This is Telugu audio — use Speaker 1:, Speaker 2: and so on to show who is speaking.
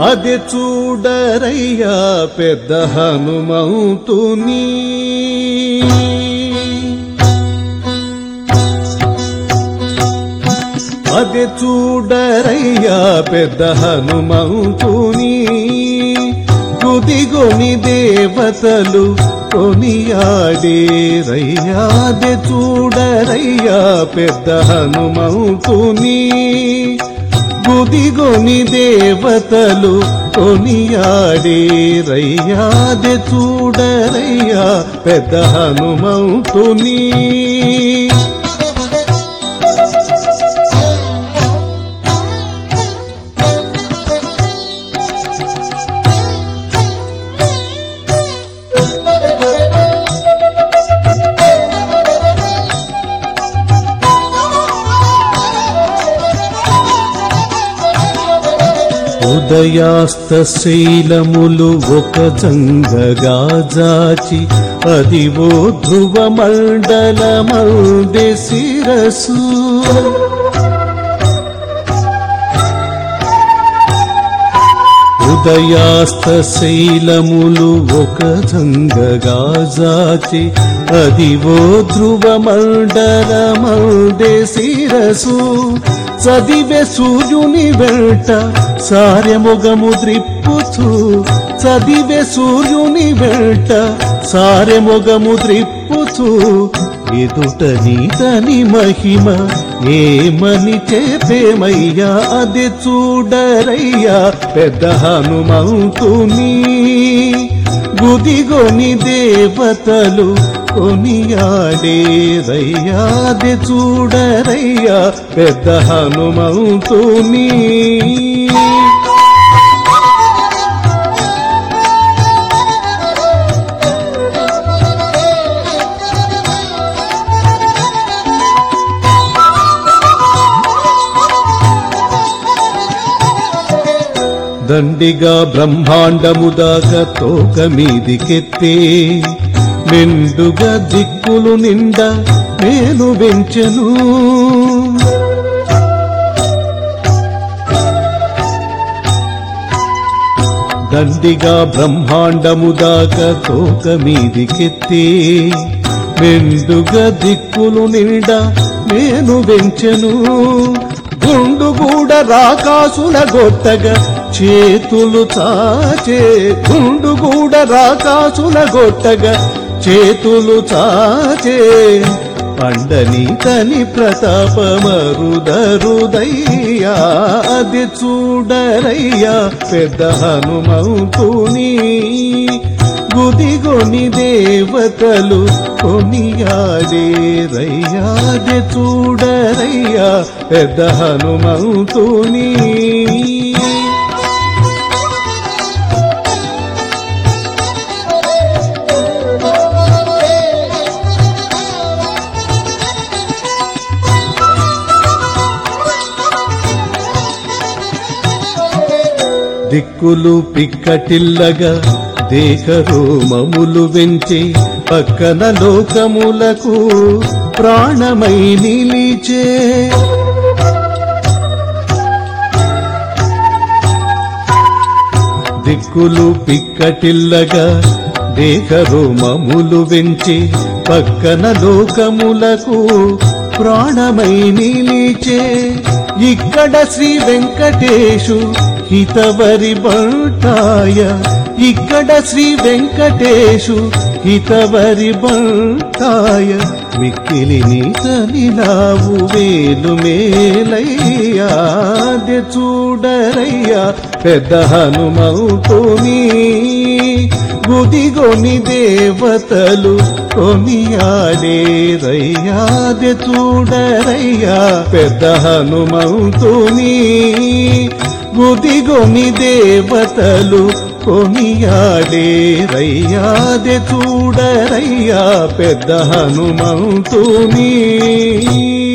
Speaker 1: అది చూడరయ్యా పెద్ద హనుమంతుని అది చూడరయ్యా పెద్ద హనుమంతుని గుదిగొని దేవతలు కొనియాడేరయ్యా అది చూడరయ్యా పెద్ద హనుమంతుని గుదిగొని దేవతలు కొనియాడేరయ్యాది చూడరయ్యా పెద్ద హనుమంతుని ఉదయాస్త శైలములు ఒక జంగగా జాచి అదివో ధ్రువ మండలమందే శిరసు ఉదయాస్త శైలములు ఒక జంగగా జాచి అదివో ధ్రువ మండలమందే శిరసు చదివే సూర్యుని వెంట సారెమొగము ద్రిప్పుచు చదివే సూర్యుని వెంట సారెమొగము ద్రిప్పుచు ఎదుట నీతని మహిమ ఏమని చెప్పేమయ్యా అది చూడరయ్యా పెద్ద హనుమంతుని గుదిగొని దేవతలు కొనియాడేరయ్యాది చూడరయ్యా పెద్ద హనుమంతుని దండిగా బ్రహ్మాండము దాకా తోక మీదికెత్తే మెండుగా దిక్కులు నిండా నేను వెంచెను దండిగా బ్రహ్మాండము దాకా తోక మీదికెత్తే మెండుగా దిక్కులు నిండా నేను వెంచెను గుండు కూడా రాకాసుల గొట్టగా చేతులు చాచే గుండు కూడా రాకాసుల గొట్టగా చేతులు చాచే పండని తని ప్రతాపమరుదరుదయ్యా అది చూడరయ్యా పెద్ద హనుమంతుని గుదిగొని దేవతలు కొనియాడేరయ్యాది చూడరయ్యా పెద్ద హనుమంతుని దిక్కులు పిక్కటిల్లగా దేహరోమములు వెంచి పక్కన లోకములకు ప్రాణమై నిలిచే దిక్కులు పిక్కటిల్లగా దేహరోమములు వెంచి పక్కన లోకములకు ప్రాణమై నిలిచే ఇక్కడ శ్రీ వెంకటేశు హితవరి బంటాయ ఇక్కడ శ్రీ వెంకటేశు హితవరి బంటాయ మిక్కిలి నీతనిలావు వేలు మేలయ్యా అది చూడరయ్యా పెద్ద హనుమౌతుని గుదిగొని దేవతలు కొనియాడేరయ్యాది చూడరయ్యా పెద్ద హనుమౌతుని గుదిగొని దేవతలు కొనియాడేరయ్యాది చూడరయ్యా పెద్ద హనుమంతుని